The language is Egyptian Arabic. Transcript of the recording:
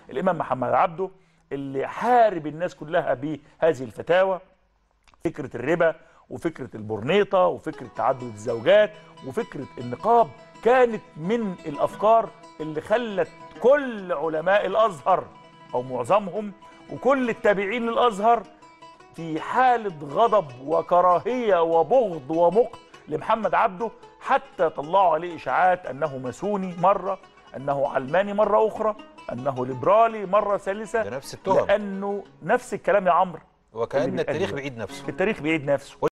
الامام محمد عبده اللي حارب الناس كلها بهذه الفتاوى فكره الربا وفكره البورنيطه وفكره تعدد الزوجات وفكره النقاب كانت من الافكار اللي خلت كل علماء الازهر او معظمهم وكل التابعين للازهر في حاله غضب وكراهيه وبغض ومقت لمحمد عبده حتى طلعوا عليه اشاعات انه ماسوني مره انه علماني مره اخرى انه ليبرالي مره ثالثه ده نفس التهم لانه نفس الكلام يا عمرو وكأن اللي التاريخ بيتقال بعيد نفسه التاريخ بيعيد نفسه